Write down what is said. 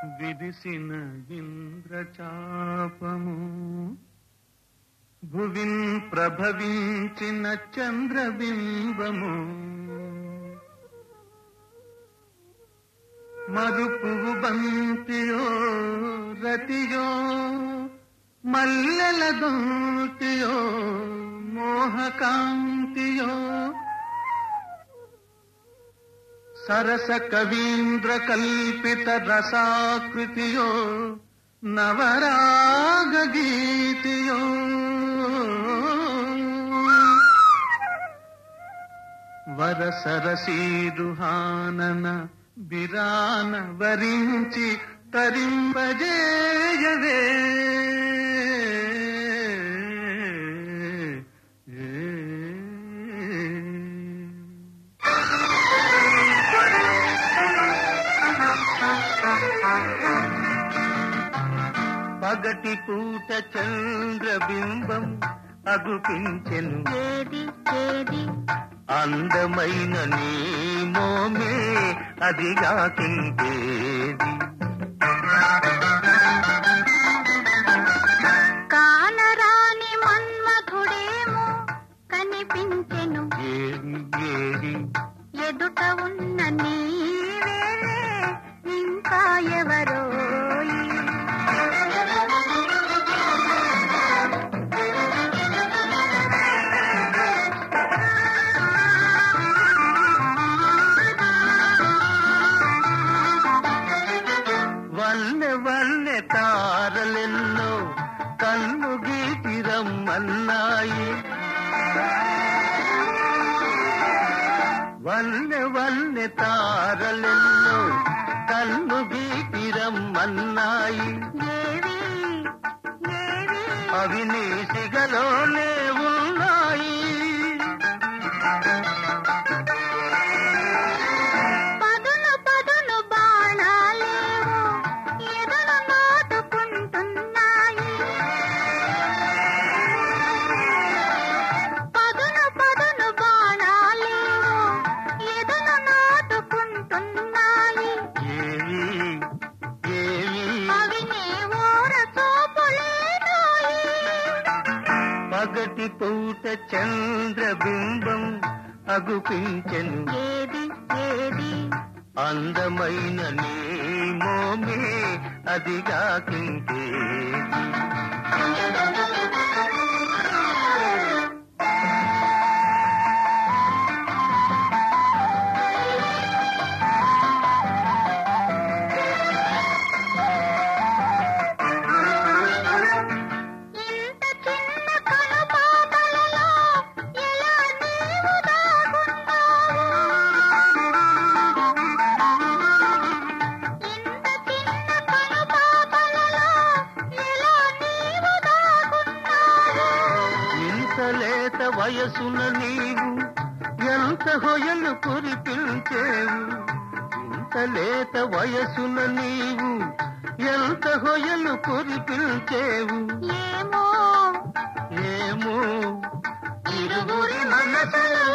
విరిసిన ఇంద్రచాపము భువిన్ ప్రభవించిన చంద్రబింబము మరుపువు బంతియో రతియో మల్లెల దూతియో మోహకాంతియో సరస కవీంద్ర కల్పిత రసాకృతియో నవరాగ గీతియో వరసరసీరుహానన బిరాన వరించి తరింపజేయవే పగటి పూట చంద్రబింబం అగుపించెను ఏది ఏది అందమైన నీ మోమే అదిగాకింకేది కానరాని మన్మధుడేమో కనిపించెను ఏది ఏది ఎదుట ఉన్న నీవేలే ఇంకా ఎవరో వల్లె వల్లె తారలెన్నో కన్ను గీటి రమ్మన్నాయి వల్లె వల్లె తారలెన్నో కన్ను గీటి రమ్మన్నాయి ఏవి ఏవి అవి నీ సిగలోనే ఉన్నాయి పదును పదును బాణాలేవో ఎదను నాటుకుంటున్నాయి పదును పదును బాణాలేవో ఎదను నాటుకుంటున్నాయి ఏవి ఏవి అవి నీ ఊర చూపులేనోయి పగటి పూట చంద్రబింబం అగుపించెను ఏది ఏది అందమైన నీ మోమే అదిగాకింకే ఇంత చిన్న కనుపాపలలో ఎలా నీవు దాగున్నావు ఇంత చిన్న కనుపాపలలో ఎలా నీవు దాగున్నావు ఇంత లేత వయసున నీవు ఎంత హొయలు కురిపించేవు ఇంత లేత వయసున నీవు ఎంత హొయలు కురిపించేవు ఏమో ఏమో ఇరువురి మనసులు